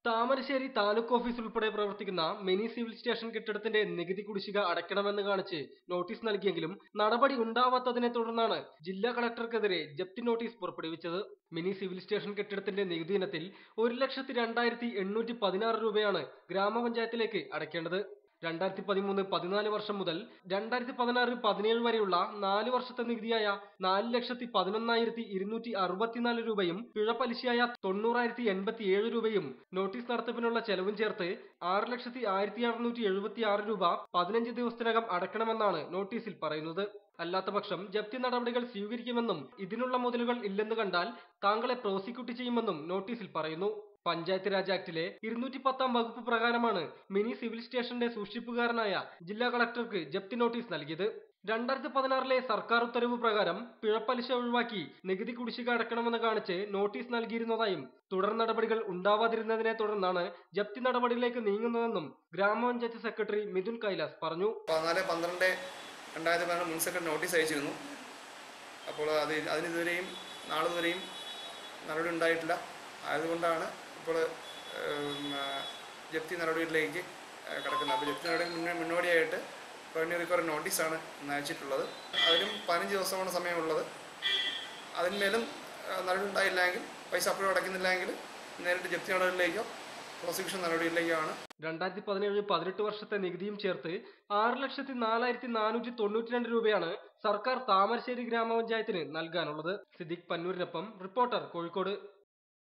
Thamarassery taluk office ഉൾപ്പെടെ പ്രവർത്തിക്കുന്ന mini civil station കെട്ടിടത്തിന്റെ നികുതി കുടിശ്ശിക അടയ്ക്കണമെന്ന് കാണിച്ച് നോട്ടീസ് നൽകിയെങ്കിലും നടപടി ഉണ്ടാവാത്തതിനെ തുടർന്നാണ് ജില്ലാ കളക്ടർക്കെതിരെ ജപ്തി നോട്ടീസ് പുറപ്പെടുവിച്ചത് മിനി സിവിൽ സ്റ്റേഷൻ കെട്ടിടത്തിന്റെ നികുതി ഇനത്തിൽ ഒരു ലക്ഷത്തി രണ്ടായിരത്തി എണ്ണൂറ്റി പതിനാറ് രൂപയാണ് ഗ്രാമപഞ്ചായത്തിലേക്ക് അടയ്ക്കേണ്ടത് രണ്ടായിരത്തി പതിമൂന്ന് പതിനാല് വർഷം മുതൽ രണ്ടായിരത്തി പതിനാറ് പതിനേഴ് വരെയുള്ള നാല് വർഷത്തെ നികുതിയായ നാല് ലക്ഷത്തി പതിനൊന്നായിരത്തി ഇരുന്നൂറ്റി അറുപത്തിനാല് രൂപയും പിഴ പലിശയായ തൊണ്ണൂറായിരത്തി എൺപത്തി ഏഴ് രൂപയും നോട്ടീസ് നടത്തിപ്പിനുള്ള ചെലവും ചേർത്ത് ആറ് ലക്ഷത്തി ആയിരത്തി അറുന്നൂറ്റി എഴുപത്തി ആറ് രൂപ പതിനഞ്ച് ദിവസത്തിനകം അടയ്ക്കണമെന്നാണ് നോട്ടീസിൽ പറയുന്നത് അല്ലാത്തപക്ഷം ജപ്തി നടപടികൾ സ്വീകരിക്കുമെന്നും ഇതിനുള്ള മുതലുകൾ ഇല്ലെന്ന് കണ്ടാൽ താങ്കളെ പ്രോസിക്യൂട്ട് ചെയ്യുമെന്നും നോട്ടീസിൽ പറയുന്നു പഞ്ചായത്ത് രാജ് ആക്ടിലെ ഇരുന്നൂറ്റി പത്താം വകുപ്പ് പ്രകാരമാണ് മിനി സിവിൽ സ്റ്റേഷന്റെ സൂക്ഷിപ്പുകാരനായ ജില്ലാ കളക്ടർക്ക് ജപ്തി നോട്ടീസ് നൽകിയത് രണ്ടായിരത്തി പതിനാറിലെ സർക്കാർ ഉത്തരവ് പ്രകാരം പിഴപ്പലിശ ഒഴിവാക്കി നികുതി കുടിശ്ശിക അടക്കണമെന്ന് കാണിച്ച് നോട്ടീസ് നൽകിയിരുന്നതായും തുടർ നടപടികൾ ഉണ്ടാവാതിരുന്നതിനെ തുടർന്നാണ് ജപ്തി നടപടിയിലേക്ക് നീങ്ങുന്നതെന്നും ഗ്രാമപഞ്ചായത്ത് സെക്രട്ടറി മിഥുൻ കൈലാസ് പറഞ്ഞു പതിനാല് പന്ത്രണ്ട് രണ്ടായിരത്തി പതിനാറ് മുനിസിപ്പൽ നോട്ടീസ് അയച്ചിരുന്നു അപ്പോൾ അത് അതിനിതുവരെയും നാളിതുവരെയും നടപടി ഉണ്ടായിട്ടില്ല ആയതുകൊണ്ടാണ് ഇപ്പോൾ ഉം, ആ, ജപ്തി നടപടികളിലേക്ക് ആ, കിടക്കുന്നത് അപ്പോൾ ജപ്തി നടപടി മുന്നേ മുന്നോടിയായിട്ട് റവന്യൂ റിക്കവറി നോട്ടീസാണ് ഇന്ന് അയച്ചിട്ടുള്ളത് അതിനും പതിനഞ്ച് ദിവസമാണ് സമയമുള്ളത് അതിന്മേലും ആ, നടപടി ഉണ്ടായില്ലെങ്കിൽ പൈസ അപ്പോഴും അടയ്ക്കുന്നില്ലെങ്കിൽ നേരിട്ട് ജപ്തി നടപടിയിലേക്കോ പ്രോസിക്യൂഷൻ നടപടിയിലേക്കോ ആണ് രണ്ടായിരത്തി പതിനേഴ് പതിനെട്ട് വർഷത്തെ നികുതിയും ചേർത്ത് ആറ് ലക്ഷത്തി നാലായിരത്തി നാനൂറ്റി തൊണ്ണൂറ്റി രണ്ട് രൂപയാണ് സർക്കാർ താമരശ്ശേരി ഗ്രാമപഞ്ചായത്തിന് നൽകാനുള്ളത് സിദ്ദിഖ് പന്നൂരിനൊപ്പം റിപ്പോർട്ടർ കോഴിക്കോട്